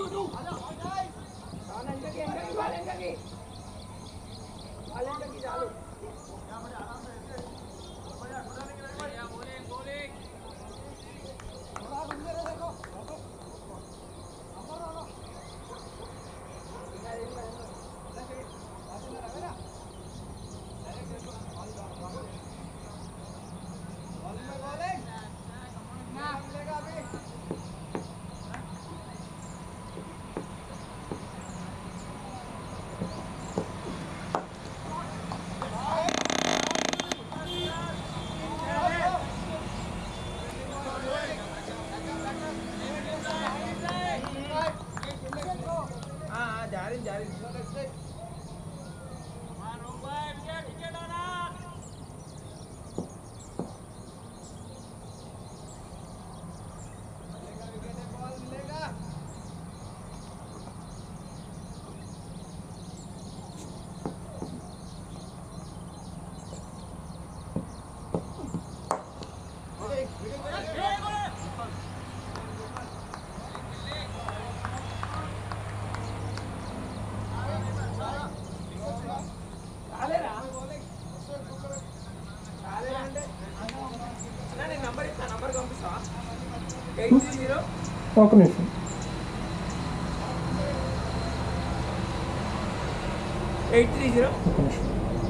జారింది జారింది రాలేరా రాలేరా అంటే అన్నా, నేను నంబర్ ఇస్తా నంబర్ పంపిస్తా ఎయిట్ త్రీ జీరో ఒక నిమిషం ఎయిట్ త్రీ జీరో ఒక నిమిషం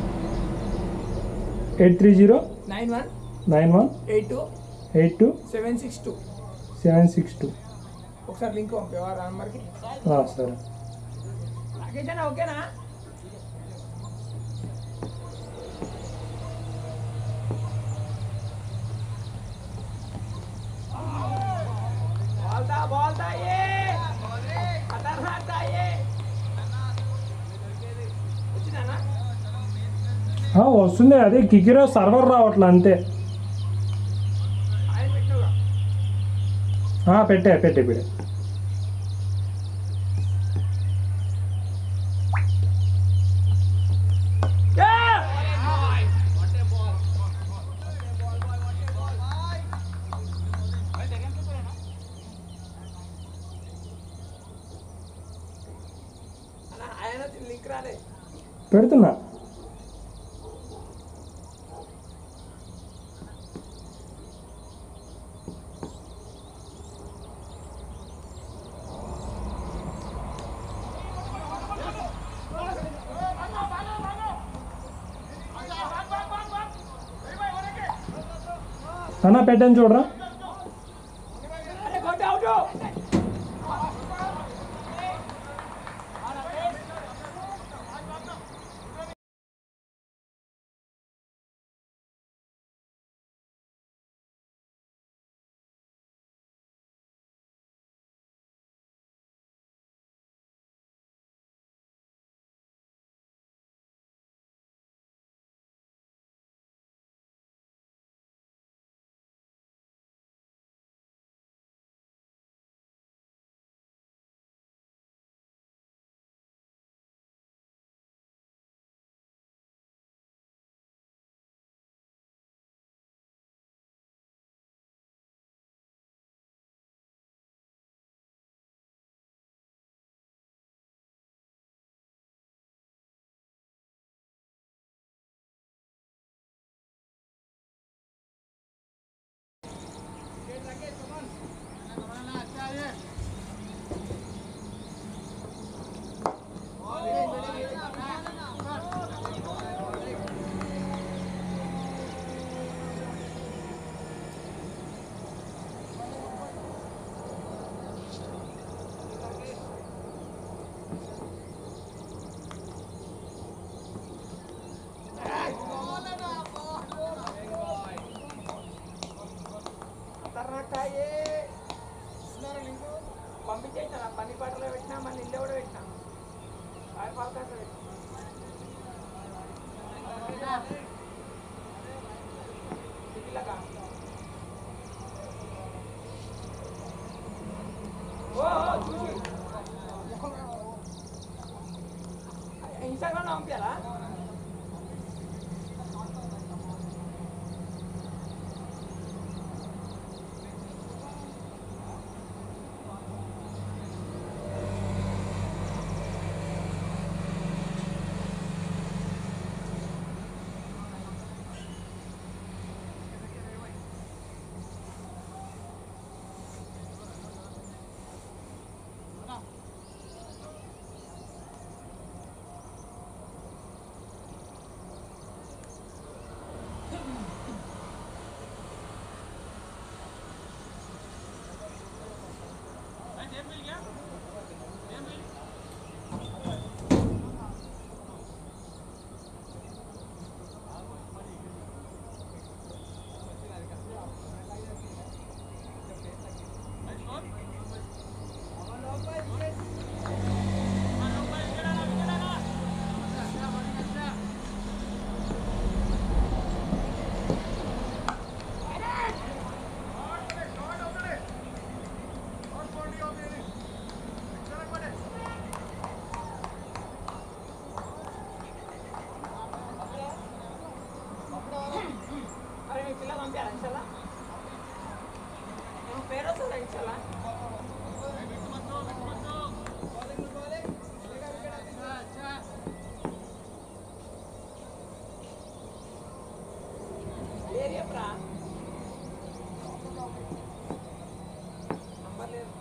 eight three zero nine one nine one eight two eight two seven six two seven six two ఒకసారి లింక్ పంపేవా ఆ నంబర్కి సరే రాకేష్ అన్న ఓకేనా बोलता बोलता ये खतरनाक था ये వచ్చిందన్నా ఆ, వస్తుంది అదే కికిరో సర్వర్ రావట్లే అంతే ఆయన పెట్టినవుగా ఆ, పెట్టే పెట్టే పెట్టే అన్న ఆయన లింక్ రాలే పెడుతున్నా అన్న పెట్టాను చూడరా అరే కొట్టు అవుట్ ఖతర్నాక్ था ये ఇస్తున్నారు లింక్ పంపించేసిన పని పాటలో పెట్టినా మళ్ళీ ఇల్లు కూడా పెట్టినా ఆయన పాలకాట్లో పెట్టినా సిటీలకా ఓ ఓ, చూసి ఇన్స్టాగ్రామ్లో పంపించాలా అరే మీ పిల్ల పంపారా ఇన్షాల్లా ఏమో పేరు వస్తుందా ఇన్షాల్లా పేరు చెప్పరా నంబర్ లేదు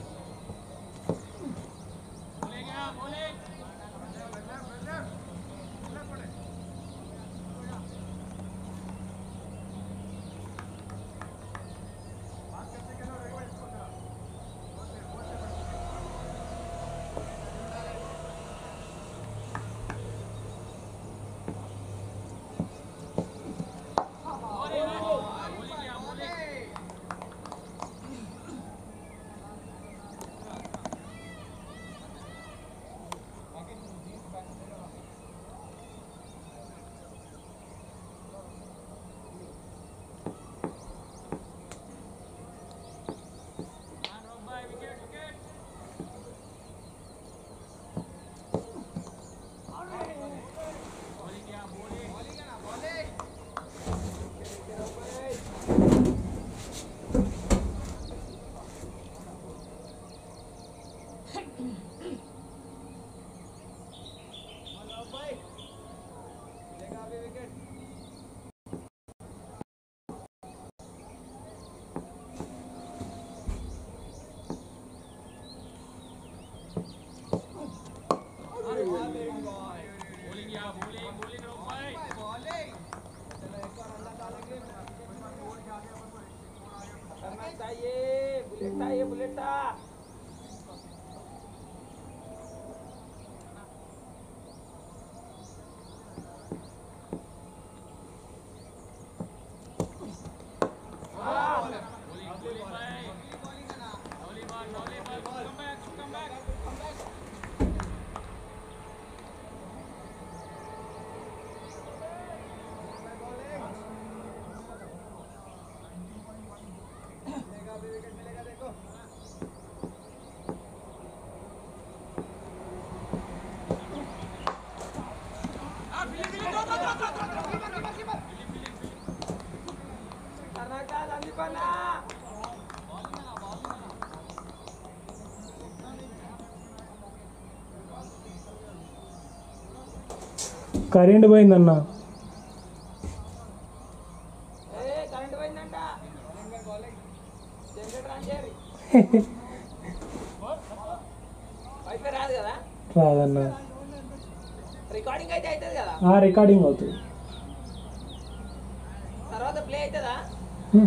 करना चाहिए बुलेट चाहिए बुलेट करना क्या जल्दी करना కరెంట్ పోయిందన్న ఏ కరెంట్ పోయిందంట జనరేటర్ ఆన్ చేయాలి వైఫై రాదు కదా రాదన్న రికార్డింగ్ అయితే అవుతుంది కదా ఆ రికార్డింగ్ అవుతుంది తర్వాత ప్లే అవుతుందా హ్మ్.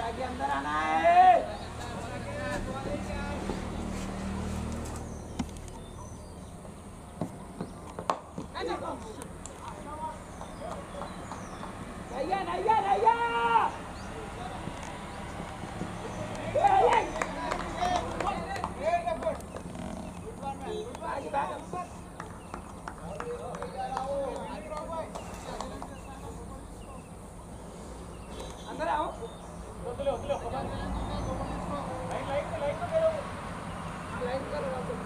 आगे अंदर आना है नैया नैया नैया आगे बैठ अंदर आओ लाइट करो बाबू।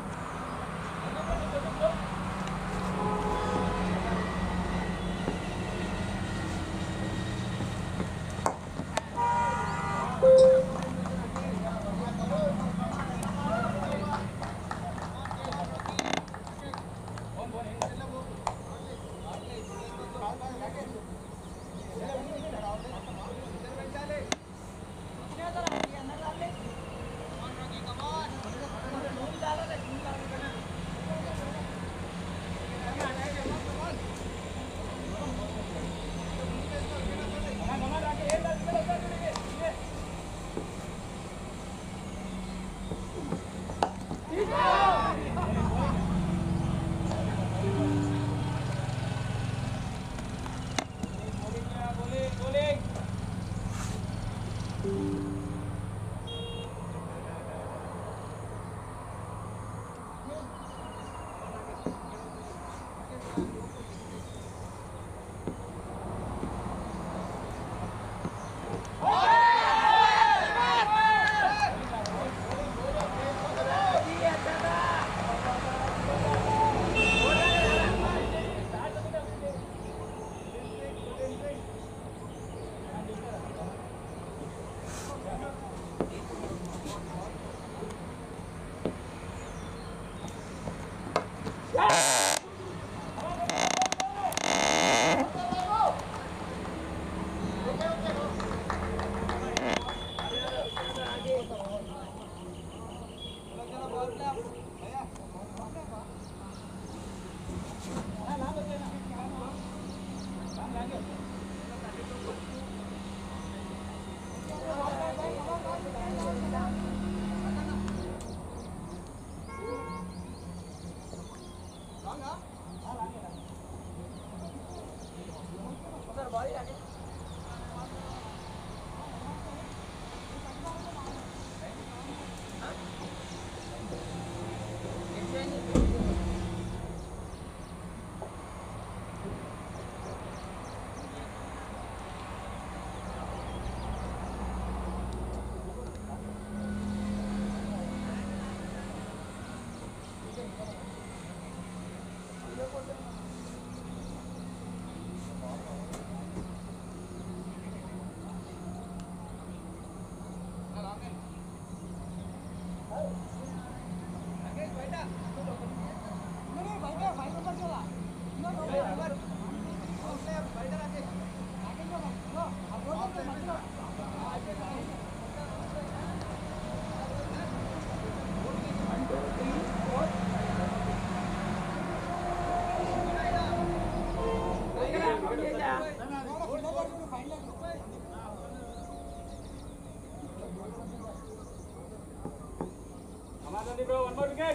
bro. One more wicket.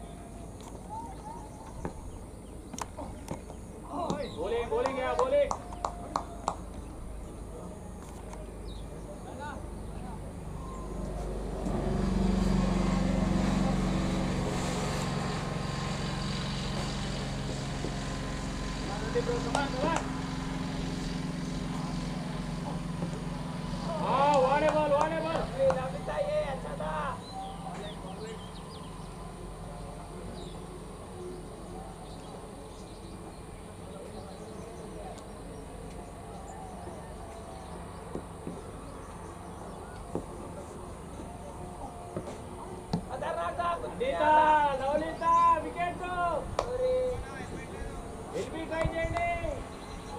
Bowling, bowling, yeah, bowling. Come on, come on, come on. Ah, one ball, one ball. Namita ये अच्छा था खतरनाक था कुछ नहीं Lita, आता। Lolita, wicket go. अरे Will be try చేయండి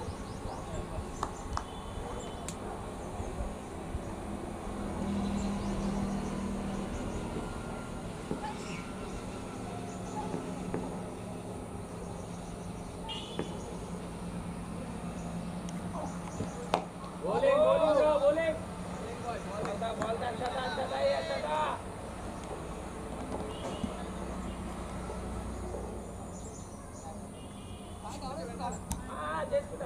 చేసుకుంటా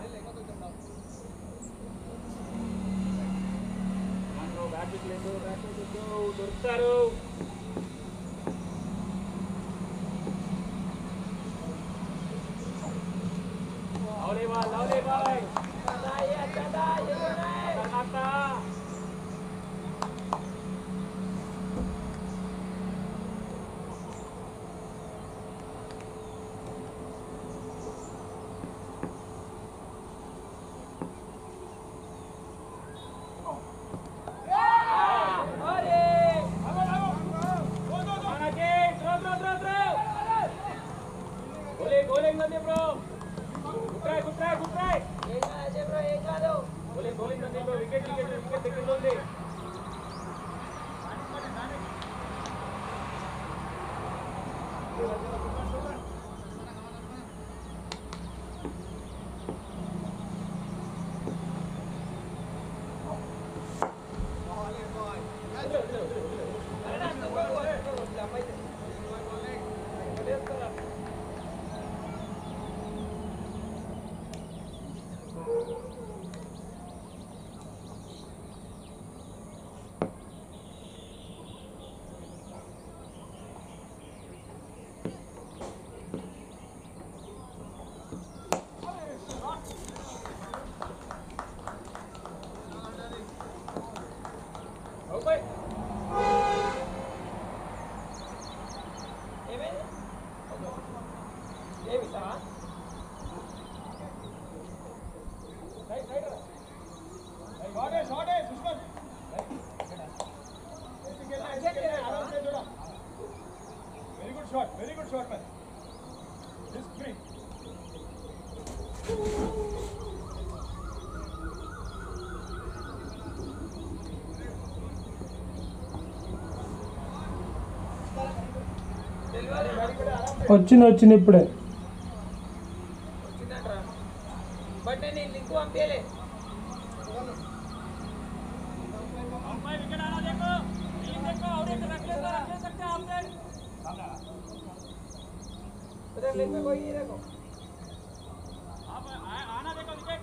మనకు బ్యాట్ లేదు బ్యాట్ లేదు దొరుకుతారు లవ్లీ బాల్ లవ్లీ బాల్ దాయి అచ్చా దాయి ఎదురున్నాయి. కర్ణాటక అరే మనకి throw throw throw throw bowling bowling Nandi bro good try good try good try ఏం కాదు అజయ్ బ్రో ఏం కాదు bowling bowling Nandi bro wicket wicket wicket దగ్గరలో ఉంది ఓకే ఏమైంది ఏమి ఇస్తావా షాట్ है షాట్ है दुश्मन very good shot very good shot man this free వచ్చింది వచ్చింది ఇప్పుడే వచ్చిందంటరా బట్ నేను ఈ లింక్ పంపించలే अंपायर विकेट आना देखो टीम देखो और एक रख ले तो रख ले सकते हैं आपने उधर लिंक में कोई नहीं देखो आप आ- आना देखो विकेट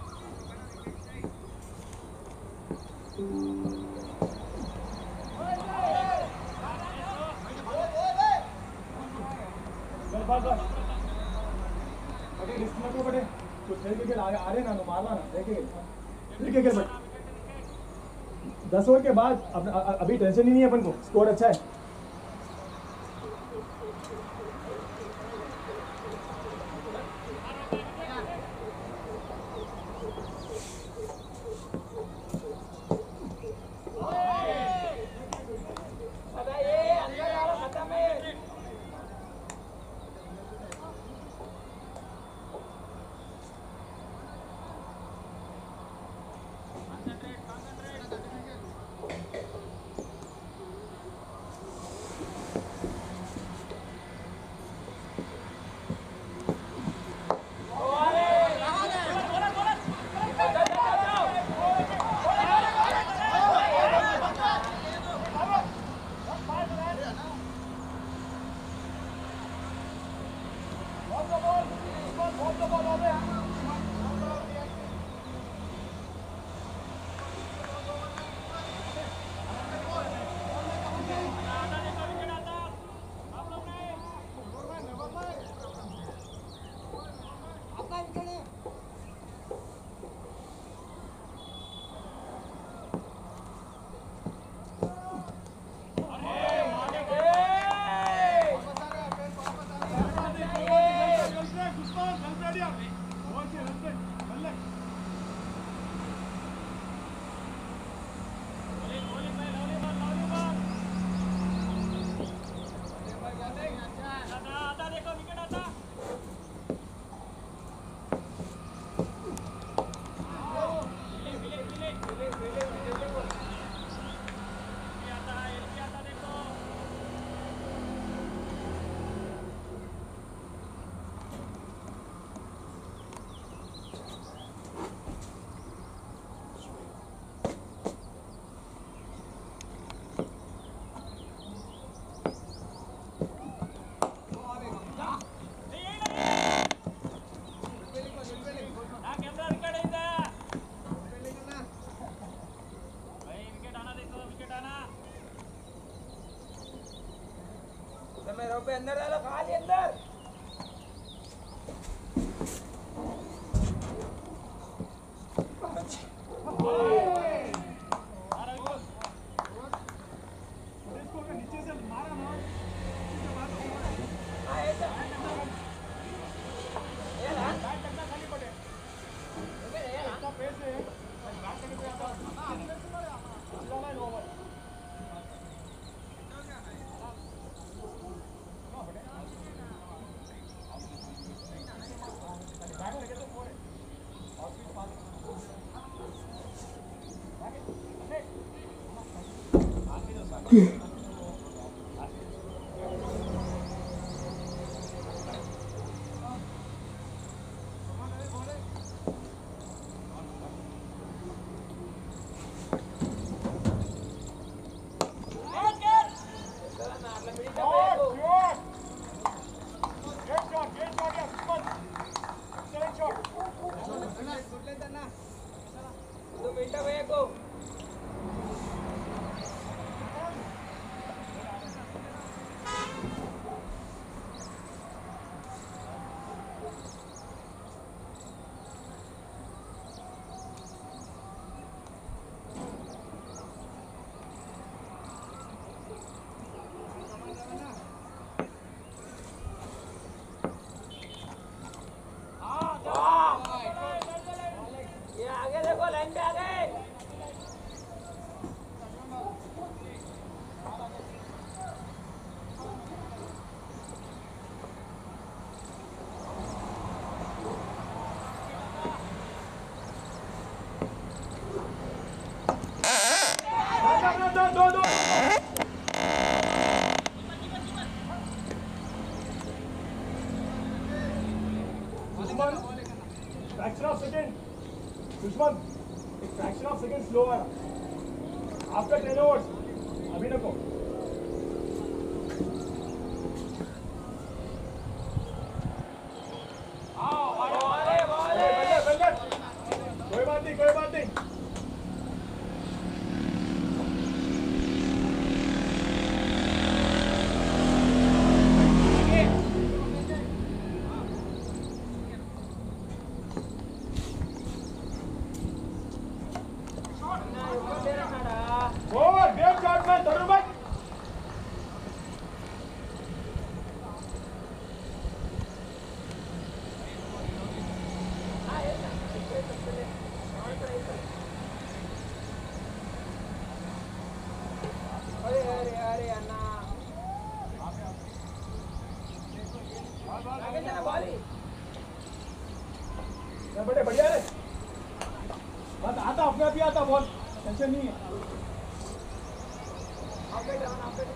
बटे रिस्क मत लो बटे कुछ खेल के आ आ रहे ना तो मारना ना देखे ठीक है क्या बट दस ओवर के बाद अब अ- अ- अभी टेंशन ही नहीं है अपन को स्कोर अच्छा है अबे ये अंदर यार खत्म है पे अंदर डालो खाली अंदर तुम बेटा भैया को ये आगे देखो लाइन पे आगे दो दो दो दुश्मन फ्रैक्शन ऑफ सेकंड दुश्मन एक फ्रैक्शन ऑफ सेकंड स्लो आ रहा आफ्टर टेन ओवर्स अभी नको बोले बोले बंदर बंदर कोई बात नहीं कोई बात नहीं ओवर गेम शॉट मैन धरो भाई अरे अरे अरे अन्ना आगे चला बॉल ही मैं बड़े बढ़िया रे बस आता अपने आप ही आता बॉल टेंशन नहीं है आगे डाउन आगे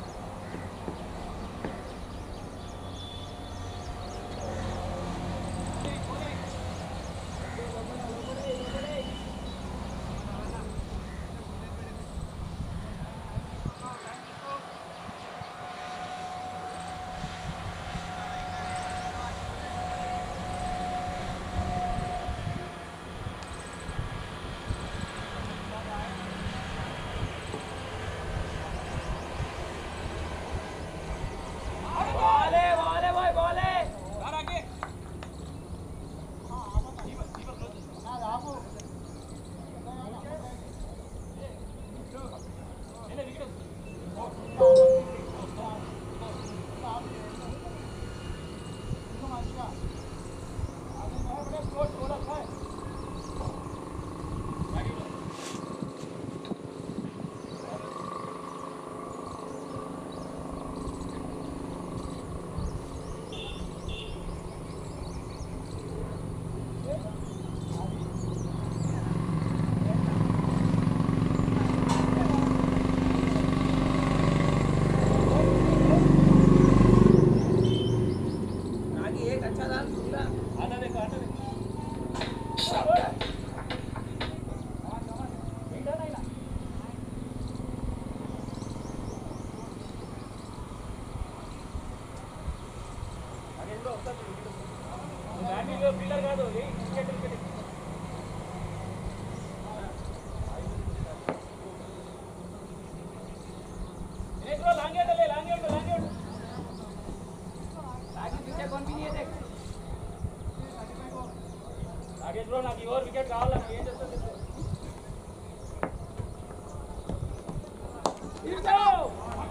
बोले बोले भाई बोले आगे एक अच्छा डाल दूसरा పిల్లర్ కాదు cricket cricket long long long నాకు ఈ ఓవర్ వికెట్ కావాలన్నా ఏం చేస్తావు చెప్పు. తీర్చావు.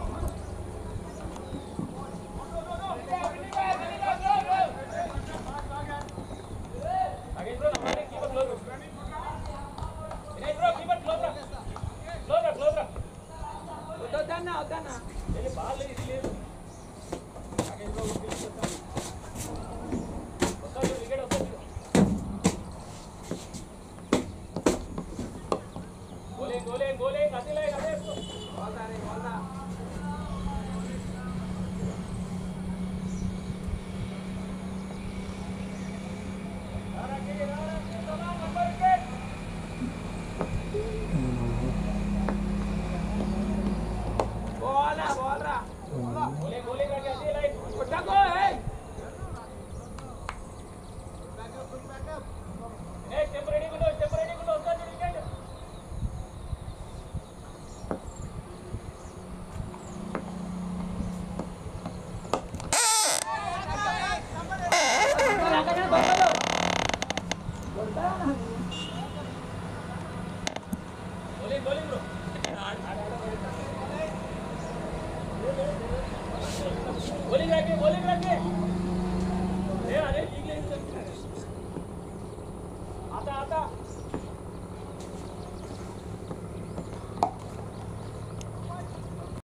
నాగేష్ బ్రో, నా మాట కీపర్ క్లోజ్ రా. వినయ్ బ్రో, కీపర్ క్లోజ్ రా. క్లోజ్ రా, క్లోజ్ రా. వద్దన్నా వద్దన్నా వెళ్ళి బాల్ లేదు, ఇది లేదు. నాగేష్ బ్రో, వస్తాడు, వికెట్ వస్తాడు. గోలే గోలే గోలే అదే లే అదే పోతా రే పోతా పోవాలా పోవాలరా గోలే గోలే కాకి అదే లైన్ కొట్టకో ఏయ్ ఏ స్టెప్ రెడీ గుండు స్టెప్ రెడీ గుండు వస్తాడు వికెట్ గోలే గోలే బ్రో గోలే కాకి గోలే కాకి ఏ అదే